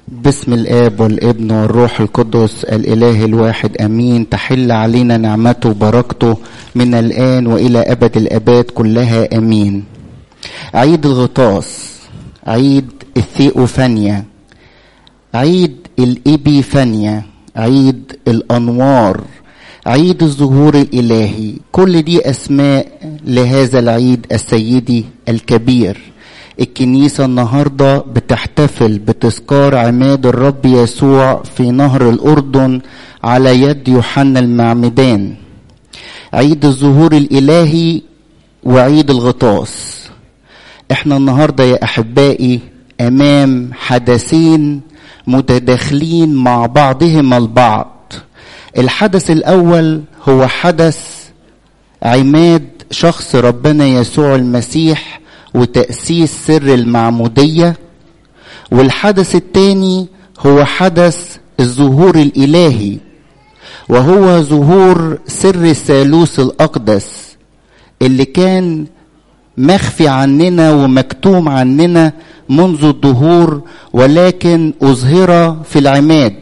باسم الاب والابن والروح القدس الاله الواحد امين تحل علينا نعمته وبركته من الان والى ابد الاباد كلها امين عيد الغطاس عيد الثيوفانيا عيد الإبيفانيا عيد الأنوار عيد الظهور الإلهي كل دي أسماء لهذا العيد السيدي الكبير الكنيسة النهاردة بتحتفل بتذكار عماد الرب يسوع في نهر الأردن على يد يوحنا المعمدان عيد الظهور الإلهي وعيد الغطاس احنا النهاردة يا أحبائي أمام حدثين متداخلين مع بعضهما البعض الحدث الأول هو حدث عماد شخص ربنا يسوع المسيح وتأسيس سر المعمودية والحدث الثاني هو حدث الظهور الإلهي وهو ظهور سر الثالوث الأقدس اللي كان مخفي عننا ومكتوم عننا منذ الظهور ولكن أظهر في العماد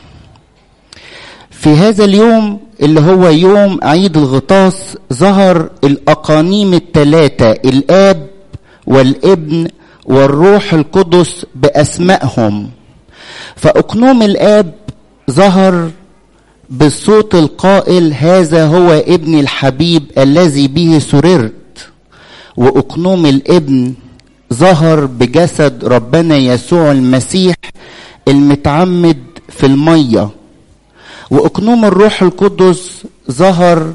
في هذا اليوم اللي هو يوم عيد الغطاس ظهر الأقانيم الثلاثة الآب والابن والروح القدس بأسمائهم فأقنوم الآب ظهر بالصوت القائل هذا هو ابن الحبيب الذي به سررت وأقنوم الابن ظهر بجسد ربنا يسوع المسيح المتعمد في المية وأقنوم الروح القدس ظهر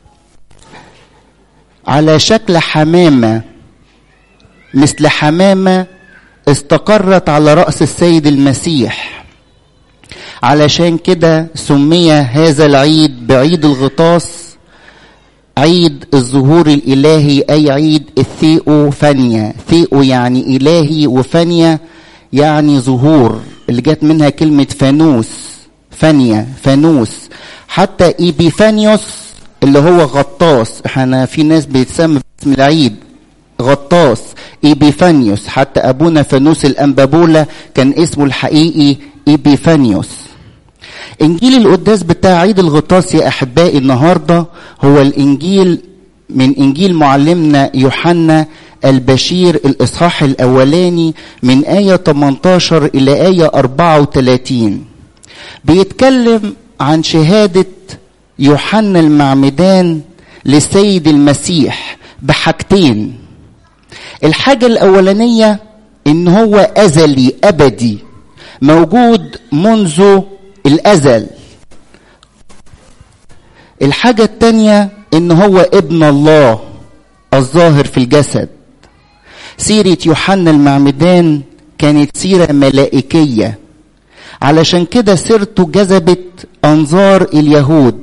على شكل حمامة مثل حمامة استقرت على رأس السيد المسيح علشان كده سمي هذا العيد بعيد الغطاس عيد الظهور الإلهي أي عيد الثيئو فانيا ثيئو يعني إلهي وفانيا يعني ظهور اللي جت منها كلمة فانوس فانيا فانوس حتى إيبيفانيوس اللي هو غطاس احنا في ناس بيتسمى باسم العيد غطاس إيبيفانيوس حتى أبونا فانوس الأنبابولة كان اسمه الحقيقي إيبيفانيوس انجيل القداس بتاع عيد الغطاس يا احبائي النهارده هو الانجيل من انجيل معلمنا يوحنا البشير الاصحاح الاولاني من ايه 18 الى ايه 34 بيتكلم عن شهاده يوحنا المعمدان للسيد المسيح بحاجتين الحاجه الاولانيه ان هو ازلي ابدي موجود منذ الأزل الحاجة التانية إن هو ابن الله الظاهر في الجسد سيرة يوحنا المعمدان كانت سيرة ملائكية علشان كده سيرته جذبت أنظار اليهود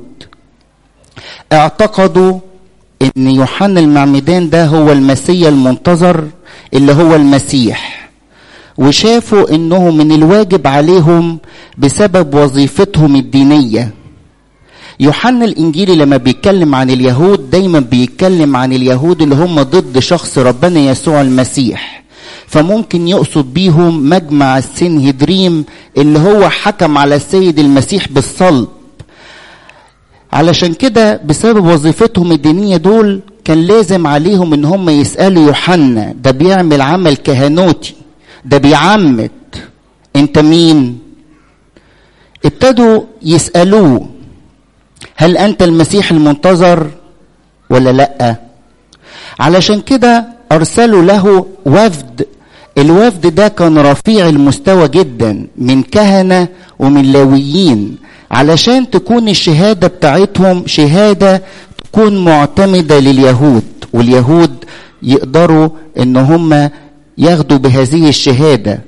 اعتقدوا إن يوحنا المعمدان ده هو المسيا المنتظر اللي هو المسيح وشافوا انه من الواجب عليهم بسبب وظيفتهم الدينيه يوحنا الانجيلي لما بيتكلم عن اليهود دايما بيتكلم عن اليهود اللي هم ضد شخص ربنا يسوع المسيح فممكن يقصد بيهم مجمع السنهدريم اللي هو حكم على السيد المسيح بالصلب علشان كده بسبب وظيفتهم الدينيه دول كان لازم عليهم ان هم يسالوا يوحنا ده بيعمل عمل كهنوتي ده بيعمد انت مين ابتدوا يسالوه هل انت المسيح المنتظر ولا لا علشان كده ارسلوا له وفد الوفد ده كان رفيع المستوى جدا من كهنه ومن لاويين علشان تكون الشهاده بتاعتهم شهاده تكون معتمده لليهود واليهود يقدروا ان هم ياخدوا بهذه الشهادة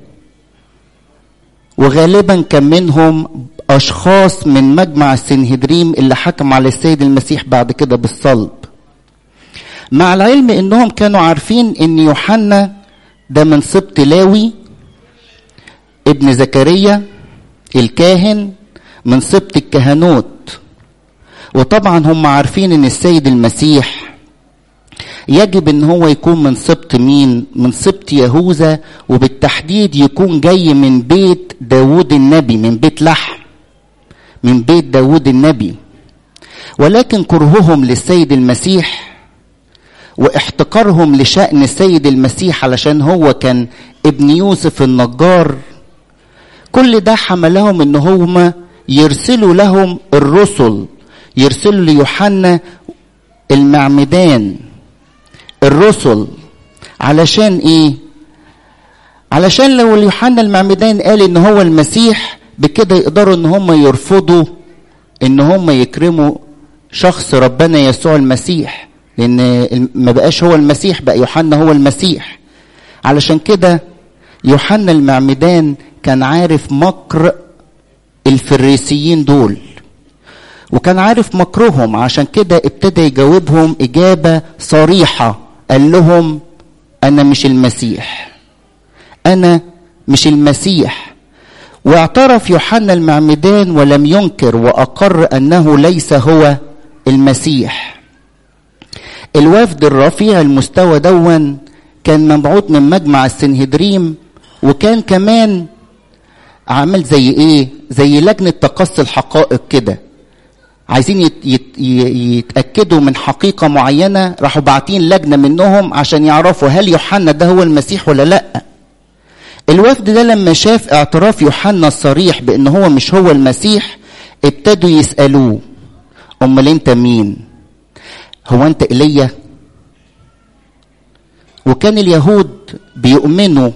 وغالبا كان منهم أشخاص من مجمع السنهدريم اللي حكم على السيد المسيح بعد كده بالصلب مع العلم انهم كانوا عارفين ان يوحنا ده من سبط لاوي ابن زكريا الكاهن من سبط الكهنوت وطبعا هم عارفين ان السيد المسيح يجب ان هو يكون من سبط مين من سبط يهوذا وبالتحديد يكون جاي من بيت داود النبي من بيت لحم من بيت داود النبي ولكن كرههم للسيد المسيح واحتقارهم لشأن السيد المسيح علشان هو كان ابن يوسف النجار كل ده حملهم ان هم يرسلوا لهم الرسل يرسلوا ليوحنا المعمدان الرسل علشان ايه علشان لو يوحنا المعمدان قال ان هو المسيح بكده يقدروا ان هم يرفضوا ان هم يكرموا شخص ربنا يسوع المسيح لان ما بقاش هو المسيح بقى يوحنا هو المسيح علشان كده يوحنا المعمدان كان عارف مكر الفريسيين دول وكان عارف مكرهم عشان كده ابتدى يجاوبهم إجابة صريحة قال لهم أنا مش المسيح أنا مش المسيح واعترف يوحنا المعمدان ولم ينكر وأقر أنه ليس هو المسيح الوفد الرفيع المستوى دون كان مبعوث من مجمع السنهدريم وكان كمان عامل زي ايه زي لجنة تقصي الحقائق كده عايزين يت يت يتأكدوا من حقيقة معينة راحوا باعتين لجنة منهم عشان يعرفوا هل يوحنا ده هو المسيح ولا لا الوفد ده لما شاف اعتراف يوحنا الصريح بان هو مش هو المسيح ابتدوا يسألوه امال انت مين هو انت ايليا وكان اليهود بيؤمنوا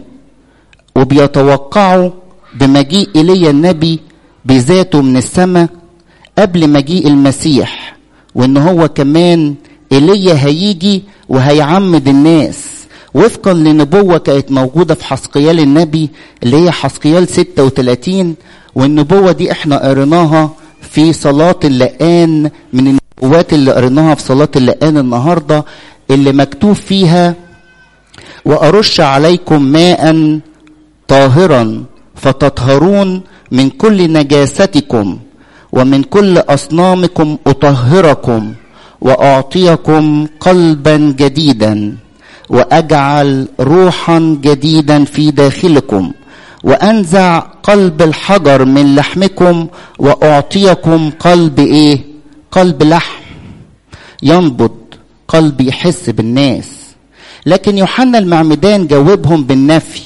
وبيتوقعوا بمجيء ايليا النبي بذاته من السماء قبل مجيء المسيح وان هو كمان ايليا هيجي وهيعمد الناس وفقا لنبوة كانت موجودة في حسقيال النبي اللي هي حسقيال 36 والنبوة دي احنا قريناها في صلاة اللقان من النبوات اللي قريناها في صلاة اللقان النهاردة اللي مكتوب فيها وأرش عليكم ماء طاهرا فتطهرون من كل نجاستكم ومن كل أصنامكم أطهركم وأعطيكم قلبا جديدا وأجعل روحا جديدا في داخلكم وأنزع قلب الحجر من لحمكم وأعطيكم قلب إيه؟ قلب لحم ينبض قلب يحس بالناس لكن يوحنا المعمدان جاوبهم بالنفي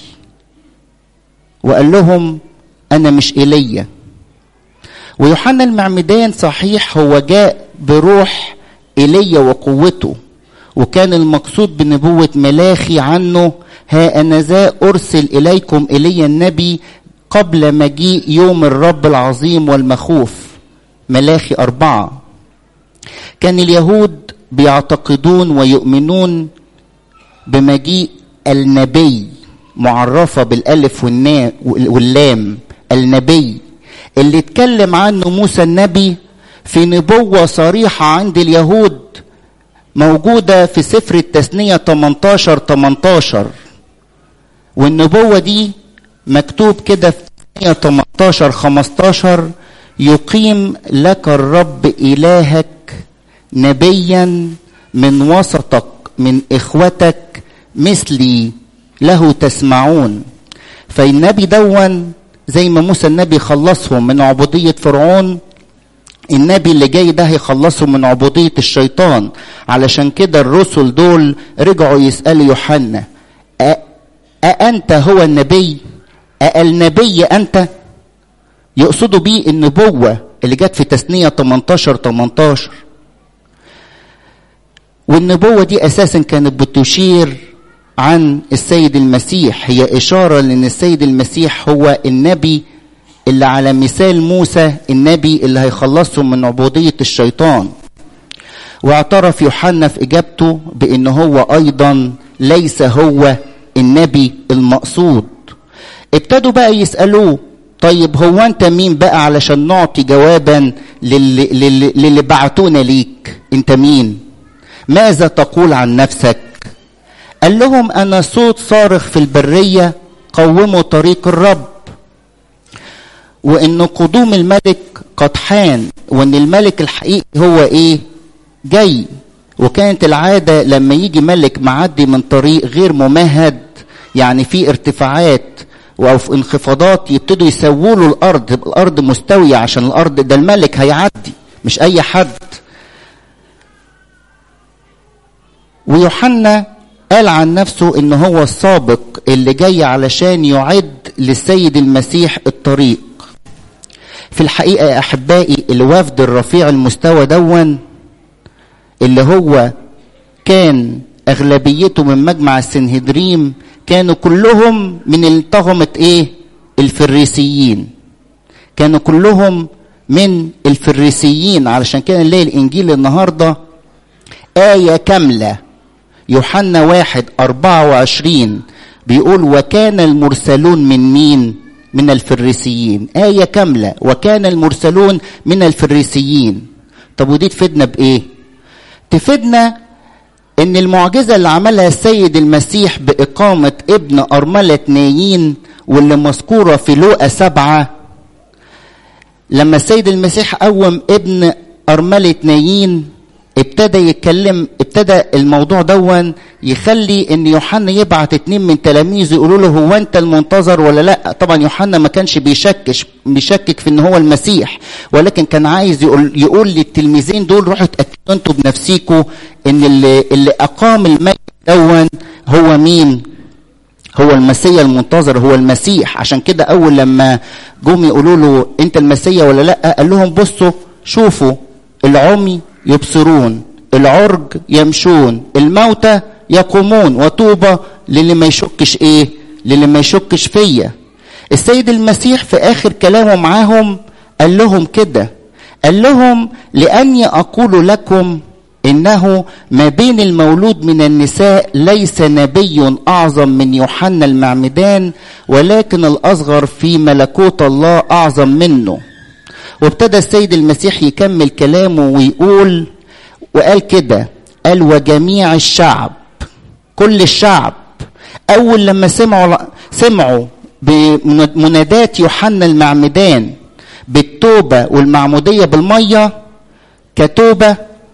وقال لهم أنا مش إيليا ويوحنا المعمدان صحيح هو جاء بروح ايليا وقوته وكان المقصود بنبوة ملاخي عنه ها أنا ذا أرسل إليكم إلي النبي قبل مجيء يوم الرب العظيم والمخوف ملاخي أربعة كان اليهود بيعتقدون ويؤمنون بمجيء النبي معرفة بالألف واللام النبي اللي اتكلم عنه موسى النبي في نبوة صريحة عند اليهود موجودة في سفر التثنية 18 18 والنبوة دي مكتوب كده في التثنية 18 15 يقيم لك الرب إلهك نبيا من وسطك من إخوتك مثلي له تسمعون فالنبي دون زي ما موسى النبي خلصهم من عبودية فرعون النبي اللي جاي ده هيخلصهم من عبودية الشيطان علشان كده الرسل دول رجعوا يسألوا يوحنا أأنت هو النبي أالنبي أنت يقصدوا بيه النبوة اللي جت في تثنية 18 18 والنبوة دي أساسا كانت بتشير عن السيد المسيح هي إشارة لأن السيد المسيح هو النبي اللي على مثال موسى النبي اللي هيخلصهم من عبودية الشيطان واعترف يوحنا في إجابته بأن هو أيضا ليس هو النبي المقصود ابتدوا بقى يسألوه طيب هو أنت مين بقى علشان نعطي جوابا للي, للي, للي بعتونا ليك أنت مين ماذا تقول عن نفسك قال لهم انا صوت صارخ في البريه قوموا طريق الرب وان قدوم الملك قد حان وان الملك الحقيقي هو ايه جاي وكانت العادة لما يجي ملك معدي من طريق غير ممهد يعني في ارتفاعات او في انخفاضات يبتدوا يسووا له الارض الارض مستويه عشان الارض ده الملك هيعدي مش اي حد ويوحنا قال عن نفسه ان هو السابق اللي جاي علشان يعد للسيد المسيح الطريق في الحقيقه يا احبائي الوفد الرفيع المستوى دون اللي هو كان اغلبيته من مجمع السنهدريم كانوا كلهم من طغمة ايه الفريسيين كانوا كلهم من الفريسيين علشان كده نلاقي الانجيل النهارده آية كاملة يوحنا واحد أربعة وعشرين بيقول وكان المرسلون من مين من الفريسيين آية كاملة وكان المرسلون من الفريسيين طب ودي تفيدنا بإيه تفيدنا ان المعجزه اللي عملها السيد المسيح باقامه ابن ارمله نايين واللي مذكوره في لوقا سبعه لما السيد المسيح قوم ابن ارمله نايين ابتدى يتكلم ابتدى الموضوع دون يخلي ان يوحنا يبعت اتنين من تلاميذه يقولوا له هو انت المنتظر ولا لا طبعا يوحنا ما كانش بيشكش بيشكك في ان هو المسيح ولكن كان عايز يقول يقول للتلميذين دول روحوا اتاكدوا انتوا بنفسيكم ان اللي, اللي اقام الميت دون هو مين هو المسيا المنتظر هو المسيح عشان كده اول لما جم يقولوا له انت المسيا ولا لا قال لهم بصوا شوفوا العمي يبصرون العرج يمشون الموتى يقومون وطوبى للي ما يشكش ايه للي ما يشكش فيا السيد المسيح في اخر كلامه معاهم قال لهم كده قال لهم لاني اقول لكم انه ما بين المولود من النساء ليس نبي اعظم من يوحنا المعمدان ولكن الاصغر في ملكوت الله اعظم منه وابتدى السيد المسيح يكمل كلامه ويقول وقال كده قال وجميع الشعب كل الشعب اول لما سمعوا سمعوا بمنادات يوحنا المعمدان بالتوبه والمعموديه بالميه كتوبه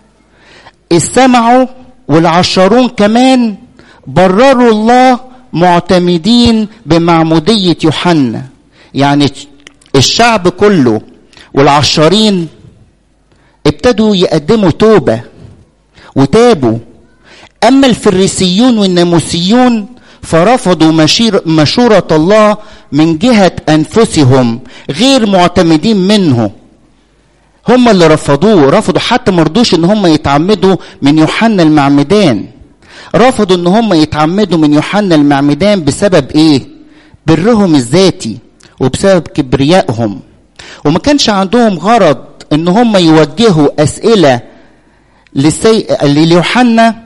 استمعوا والعشرون كمان برروا الله معتمدين بمعموديه يوحنا يعني الشعب كله والعشارين ابتدوا يقدموا توبة وتابوا أما الفريسيون والناموسيون فرفضوا مشير مشورة الله من جهة أنفسهم غير معتمدين منه هم اللي رفضوه رفضوا حتى مرضوش ان هم يتعمدوا من يوحنا المعمدان رفضوا ان هم يتعمدوا من يوحنا المعمدان بسبب ايه برهم الذاتي وبسبب كبريائهم وما كانش عندهم غرض ان هم يوجهوا اسئله للسي... ليوحنا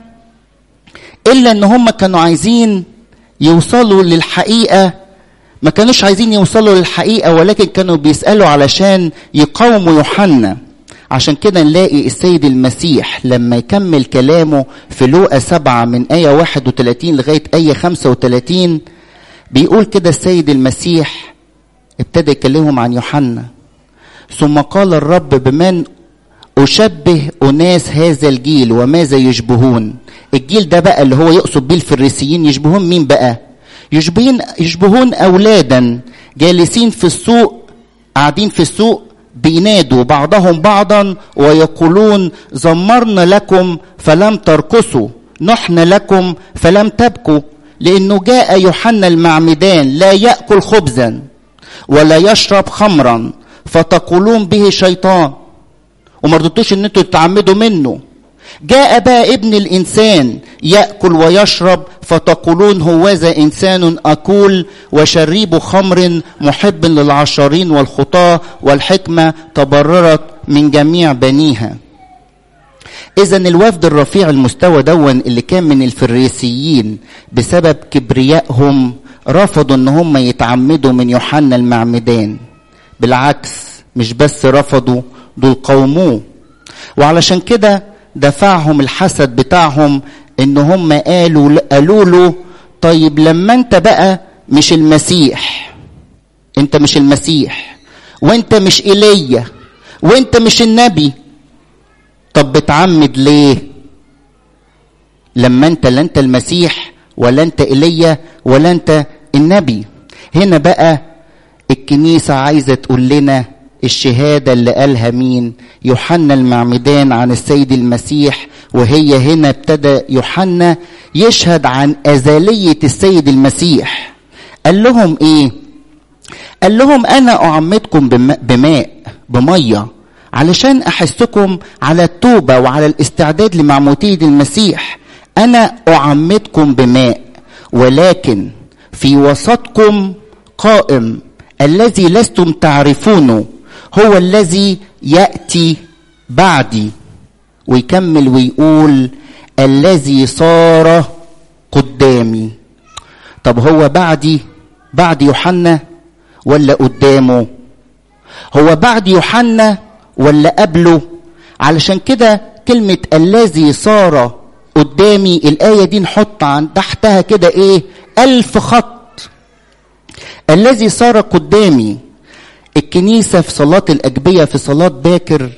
الا ان هم كانوا عايزين يوصلوا للحقيقه ما كانوش عايزين يوصلوا للحقيقه ولكن كانوا بيسالوا علشان يقاوموا يوحنا عشان كده نلاقي السيد المسيح لما يكمل كلامه في لوقا سبعة من آية 31 لغاية آية 35 بيقول كده السيد المسيح ابتدى يكلمهم عن يوحنا ثم قال الرب بمن أشبه أناس هذا الجيل وماذا يشبهون الجيل ده بقى اللي هو يقصد بيه الفريسيين يشبهون مين بقى يشبهون يشبهون أولادا جالسين في السوق قاعدين في السوق بينادوا بعضهم بعضا ويقولون زمرنا لكم فلم ترقصوا نحن لكم فلم تبكوا لأنه جاء يوحنا المعمدان لا يأكل خبزا ولا يشرب خمرا فتقولون به شيطان وما رضيتوش ان انتوا تتعمدوا منه جاء بقى ابن الانسان ياكل ويشرب فتقولون هوذا انسان اكول وشريب خمر محب للعشرين والخطاه والحكمه تبررت من جميع بنيها اذا الوفد الرفيع المستوى دون اللي كان من الفريسيين بسبب كبريائهم رفضوا ان هم يتعمدوا من يوحنا المعمدان بالعكس مش بس رفضوا دول قوموه وعلشان كده دفعهم الحسد بتاعهم ان هم قالوا قالوا له طيب لما انت بقى مش المسيح انت مش المسيح وانت مش ايليا وانت مش النبي طب بتعمد ليه لما انت لا انت المسيح ولا انت ايليا ولا انت النبي هنا بقى الكنيسة عايزة تقول لنا الشهادة اللي قالها مين يوحنا المعمدان عن السيد المسيح وهي هنا ابتدى يوحنا يشهد عن أزلية السيد المسيح قال لهم ايه قال لهم انا اعمدكم بماء بميه علشان احثكم على التوبه وعلى الاستعداد لمعموديه المسيح انا اعمدكم بماء ولكن في وسطكم قائم الذي لستم تعرفونه هو الذي ياتي بعدي ويكمل ويقول الذي صار قدامي طب هو بعدي بعد يوحنا ولا قدامه هو بعد يوحنا ولا قبله علشان كده كلمة الذي صار قدامي الآية دي نحط عن تحتها كده إيه ألف خط الذي صار قدامي الكنيسة في صلاة الأجبية في صلاة باكر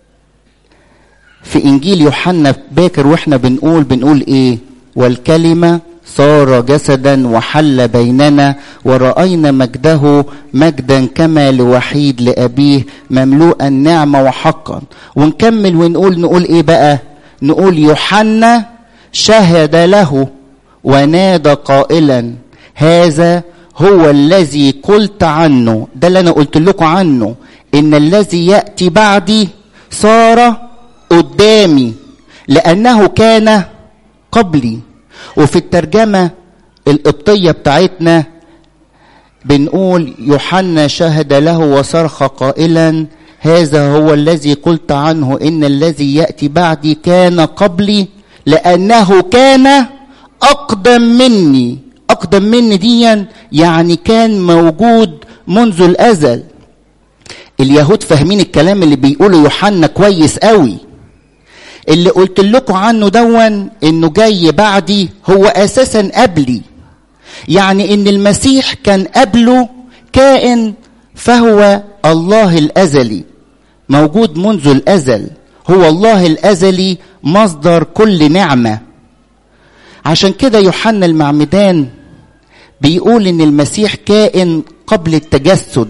في إنجيل يوحنا باكر وإحنا بنقول بنقول إيه والكلمة صار جسدا وحل بيننا ورأينا مجده مجدا كما لوحيد لأبيه مملوءا نعمة وحقا ونكمل ونقول نقول إيه بقى نقول يوحنا شهد له ونادى قائلا هذا هو الذي قلت عنه ده اللي انا قلت لكم عنه ان الذي ياتي بعدي صار قدامي لانه كان قبلي وفي الترجمه القبطيه بتاعتنا بنقول يوحنا شهد له وصرخ قائلا هذا هو الذي قلت عنه ان الذي ياتي بعدي كان قبلي لانه كان اقدم مني اقدم مني ديا يعني كان موجود منذ الازل اليهود فاهمين الكلام اللي بيقوله يوحنا كويس قوي اللي قلت لكم عنه دون انه جاي بعدي هو اساسا قبلي يعني ان المسيح كان قبله كائن فهو الله الازلي موجود منذ الازل هو الله الازلي مصدر كل نعمه عشان كده يوحنا المعمدان بيقول ان المسيح كائن قبل التجسد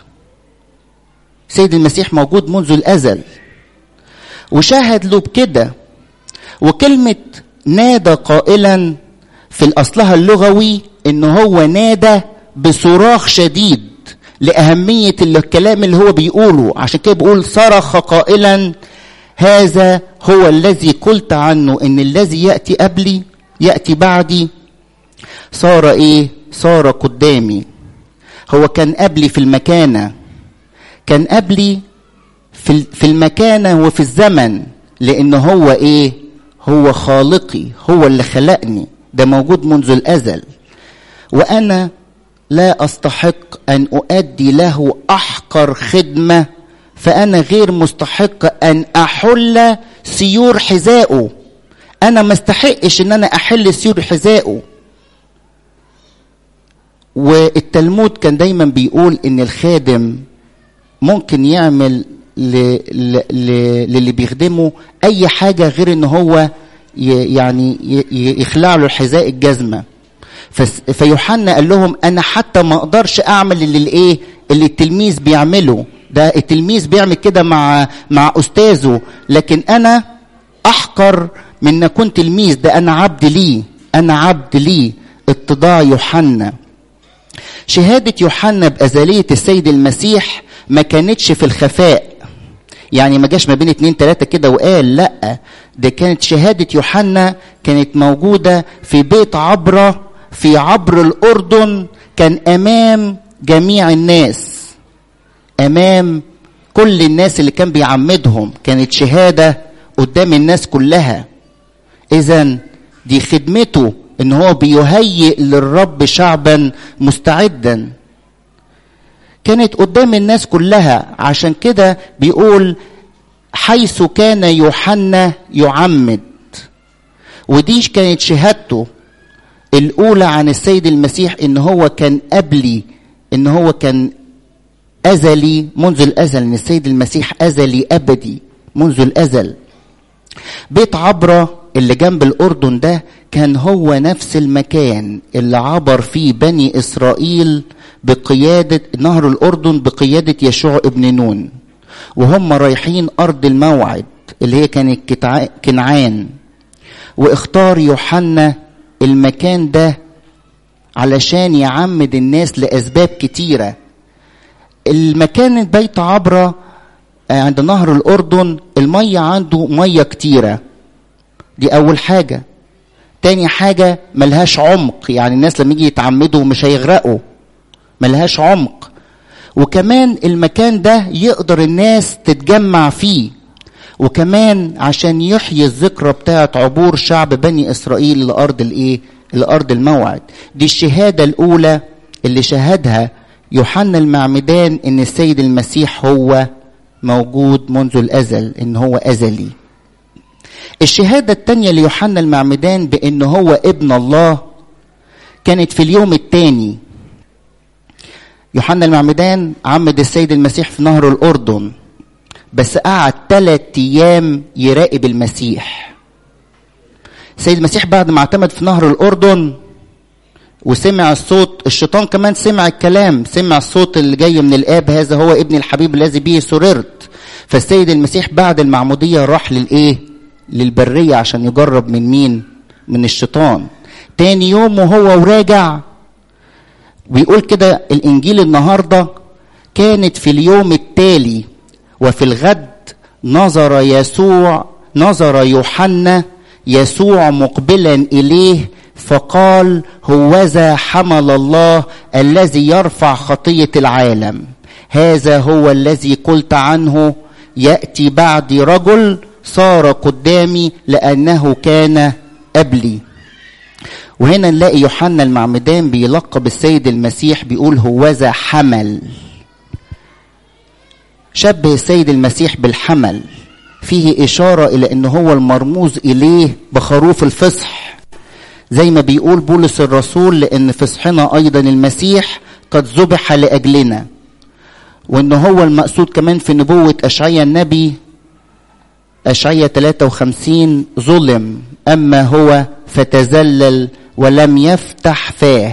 سيد المسيح موجود منذ الازل وشاهد له بكده وكلمه نادى قائلا في الاصلها اللغوي ان هو نادى بصراخ شديد لاهميه الكلام اللي هو بيقوله عشان كده بيقول صرخ قائلا هذا هو الذي قلت عنه ان الذي ياتي قبلي ياتي بعدي صار ايه صار قدامي هو كان قبلي في المكانه كان قبلي في في المكانه وفي الزمن لان هو ايه هو خالقي هو اللي خلقني ده موجود منذ الازل وانا لا استحق ان اؤدي له احقر خدمه فانا غير مستحق ان احل سيور حذائه انا ما استحقش ان انا احل سيور حذائه والتلمود كان دايما بيقول ان الخادم ممكن يعمل ل... ل... ل... للي بيخدمه اي حاجه غير ان هو ي... يعني ي... يخلع له الحذاء الجزمه فس... فيوحنا قال لهم انا حتى ما اقدرش اعمل اللي الايه اللي التلميذ بيعمله ده التلميذ بيعمل كده مع مع استاذه لكن انا احقر من ان اكون تلميذ ده انا عبد ليه انا عبد ليه اتضاع يوحنا شهادة يوحنا بأزلية السيد المسيح ما كانتش في الخفاء يعني ما جاش ما بين اتنين تلاتة كده وقال لا ده كانت شهادة يوحنا كانت موجودة في بيت عبرة في عبر الأردن كان أمام جميع الناس أمام كل الناس اللي كان بيعمدهم كانت شهادة قدام الناس كلها إذا دي خدمته ان هو بيهيئ للرب شعبا مستعدا كانت قدام الناس كلها عشان كده بيقول حيث كان يوحنا يعمد ودي كانت شهادته الاولى عن السيد المسيح ان هو كان قبلي ان هو كان ازلي منذ الازل ان السيد المسيح ازلي ابدي منذ الازل بيت عبره اللي جنب الأردن ده كان هو نفس المكان اللي عبر فيه بني إسرائيل بقيادة نهر الأردن بقيادة يشوع ابن نون وهم رايحين أرض الموعد اللي هي كانت كنعان واختار يوحنا المكان ده علشان يعمد الناس لأسباب كتيرة المكان بيت عبرة عند نهر الأردن المية عنده مية كتيرة دي أول حاجة تاني حاجة ملهاش عمق يعني الناس لما يجي يتعمدوا مش هيغرقوا ملهاش عمق وكمان المكان ده يقدر الناس تتجمع فيه وكمان عشان يحيي الذكرى بتاعت عبور شعب بني إسرائيل لأرض الإيه؟ لأرض الموعد دي الشهادة الأولى اللي شهدها يوحنا المعمدان إن السيد المسيح هو موجود منذ الأزل إن هو أزلي الشهادة التانية ليوحنا المعمدان بأن هو ابن الله كانت في اليوم الثاني يوحنا المعمدان عمد السيد المسيح في نهر الأردن بس قعد ثلاث أيام يراقب المسيح السيد المسيح بعد ما اعتمد في نهر الأردن وسمع الصوت الشيطان كمان سمع الكلام سمع الصوت اللي جاي من الآب هذا هو ابن الحبيب الذي به سررت فالسيد المسيح بعد المعمودية راح للإيه للبرية عشان يجرب من مين من الشيطان تاني يوم وهو وراجع بيقول كده الإنجيل النهاردة كانت في اليوم التالي وفي الغد نظر يسوع نظر يوحنا يسوع مقبلا إليه فقال هوذا حمل الله الذي يرفع خطية العالم هذا هو الذي قلت عنه يأتي بعدي رجل صار قدامي لأنه كان قبلي وهنا نلاقي يوحنا المعمدان بيلقب السيد المسيح بيقول هوذا حمل شبه السيد المسيح بالحمل فيه إشارة إلى أنه هو المرموز إليه بخروف الفصح زي ما بيقول بولس الرسول لأن فصحنا أيضا المسيح قد ذبح لأجلنا وأنه هو المقصود كمان في نبوة أشعيا النبي أشعيا 53 ظلم أما هو فتذلل ولم يفتح فاه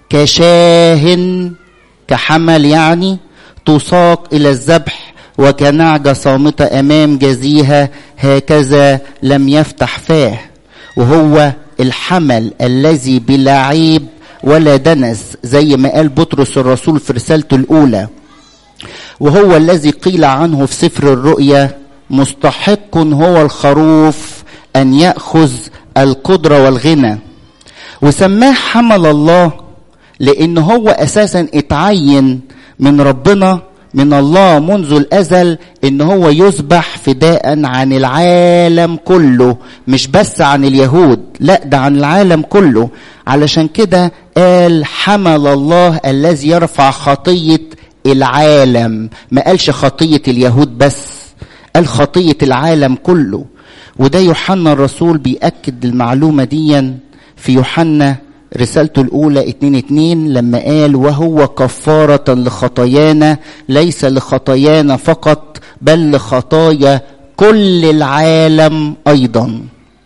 كشاه كحمل يعني تساق إلى الذبح وكنعجة صامتة أمام جزيها هكذا لم يفتح فاه وهو الحمل الذي بلا عيب ولا دنس زي ما قال بطرس الرسول في رسالته الأولى وهو الذي قيل عنه في سفر الرؤيا مستحق هو الخروف أن يأخذ القدرة والغنى وسماه حمل الله لأن هو أساسا اتعين من ربنا من الله منذ الأزل إن هو يذبح فداء عن العالم كله مش بس عن اليهود لا ده عن العالم كله علشان كده قال حمل الله الذي يرفع خطية العالم ما قالش خطية اليهود بس قال خطية العالم كله وده يوحنا الرسول بيأكد المعلومة دي في يوحنا رسالته الأولى اتنين اتنين لما قال وهو كفارة لخطايانا ليس لخطايانا فقط بل لخطايا كل العالم أيضا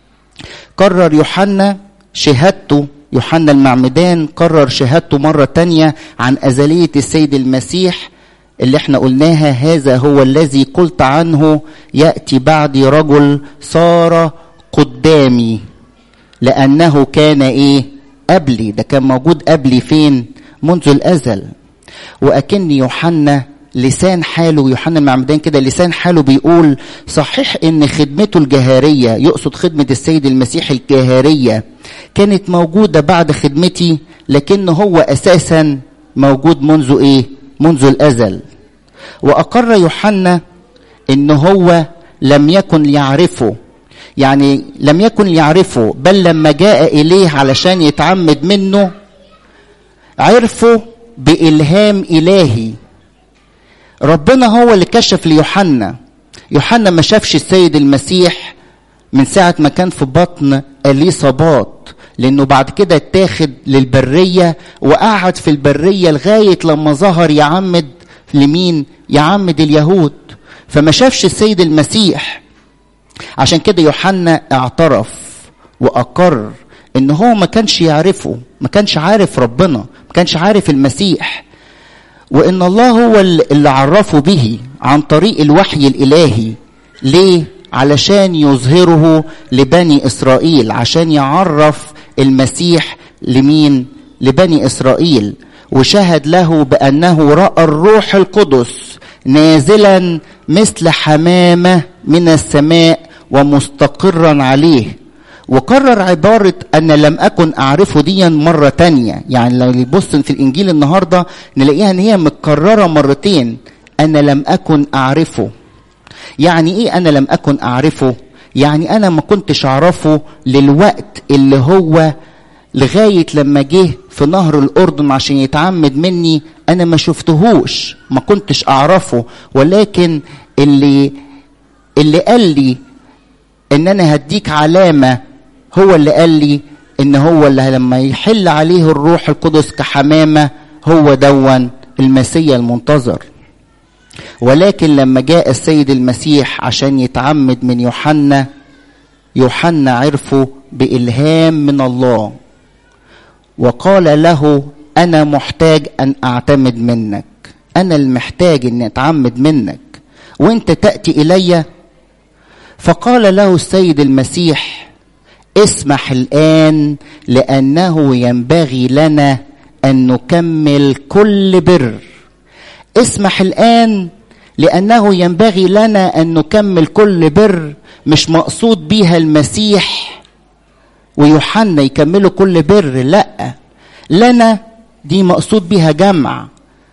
قرر يوحنا شهادته يوحنا المعمدان قرر شهادته مرة تانية عن أزلية السيد المسيح اللي احنا قلناها هذا هو الذي قلت عنه يأتي بعدي رجل صار قدامي لأنه كان إيه قبلي ده كان موجود قبلي فين منذ الأزل وأكن يوحنا لسان حاله يوحنا المعمدان كده لسان حاله بيقول صحيح ان خدمته الجهارية يقصد خدمة السيد المسيح الجهارية كانت موجودة بعد خدمتي لكن هو اساسا موجود منذ ايه منذ الازل واقر يوحنا ان هو لم يكن يعرفه يعني لم يكن يعرفه بل لما جاء اليه علشان يتعمد منه عرفه بالهام الهي ربنا هو اللي كشف ليوحنا يوحنا ما شافش السيد المسيح من ساعة ما كان في بطن اليصابات لأنه بعد كده اتاخد للبرية وقعد في البرية لغاية لما ظهر يعمد لمين يعمد اليهود فما شافش السيد المسيح عشان كده يوحنا اعترف واقر ان هو ما كانش يعرفه ما كانش عارف ربنا ما كانش عارف المسيح وان الله هو اللي عرفه به عن طريق الوحي الالهي ليه علشان يظهره لبني اسرائيل عشان يعرف المسيح لمين لبني اسرائيل وشهد له بانه راى الروح القدس نازلا مثل حمامه من السماء ومستقرا عليه وكرر عبارة أنا لم أكن أعرفه ديا مرة تانية يعني لو نبص في الإنجيل النهاردة نلاقيها إن هي متكررة مرتين أنا لم أكن أعرفه يعني إيه أنا لم أكن أعرفه يعني أنا ما كنتش أعرفه للوقت اللي هو لغاية لما جه في نهر الأردن عشان يتعمد مني أنا ما شفتهوش ما كنتش أعرفه ولكن اللي اللي قال لي إن أنا هديك علامة هو اللي قال لي إن هو اللي لما يحل عليه الروح القدس كحمامة هو دون المسيا المنتظر ولكن لما جاء السيد المسيح عشان يتعمد من يوحنا يوحنا عرفه بإلهام من الله وقال له انا محتاج ان اعتمد منك انا المحتاج ان اتعمد منك وانت تاتي الي فقال له السيد المسيح اسمح الان لانه ينبغي لنا ان نكمل كل بر اسمح الان لانه ينبغي لنا ان نكمل كل بر مش مقصود بيها المسيح ويوحنا يكملوا كل بر لا لنا دي مقصود بها جمع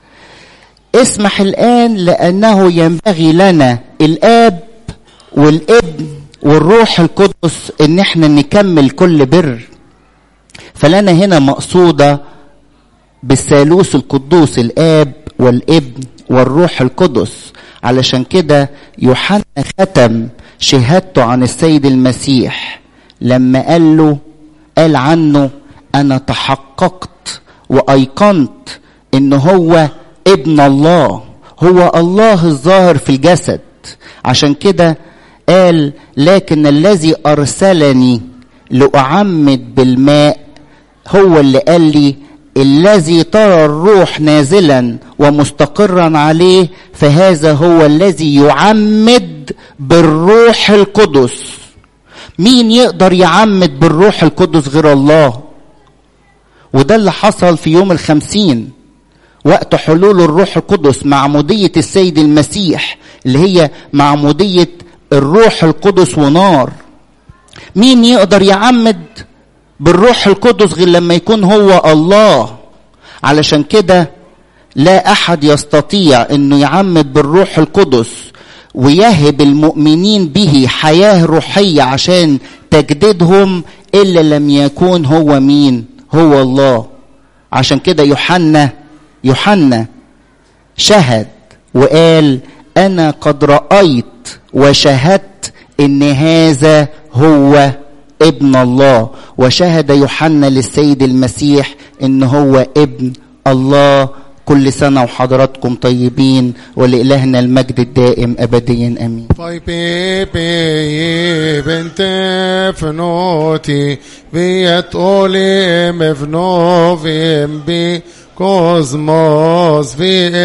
اسمح الآن لأنه ينبغي لنا الآب والابن والروح القدس إن احنا نكمل كل بر فلنا هنا مقصودة بالثالوث القدوس الآب والابن والروح القدس علشان كده يوحنا ختم شهادته عن السيد المسيح لما قال له قال عنه انا تحققت وايقنت ان هو ابن الله هو الله الظاهر في الجسد عشان كده قال لكن الذي ارسلني لاعمد بالماء هو اللي قال لي الذي ترى الروح نازلا ومستقرا عليه فهذا هو الذي يعمد بالروح القدس مين يقدر يعمد بالروح القدس غير الله وده اللي حصل في يوم الخمسين وقت حلول الروح القدس معمودية السيد المسيح اللي هي معمودية الروح القدس ونار مين يقدر يعمد بالروح القدس غير لما يكون هو الله علشان كده لا احد يستطيع انه يعمد بالروح القدس ويهب المؤمنين به حياه روحيه عشان تجديدهم الا لم يكون هو مين هو الله عشان كده يوحنا يوحنا شهد وقال انا قد رايت وشهدت ان هذا هو ابن الله وشهد يوحنا للسيد المسيح ان هو ابن الله كل سنه وحضراتكم طيبين ولالهنا المجد الدائم ابديا امين Poi pipi bente fnoti viet olim evnovim bi kosmos vi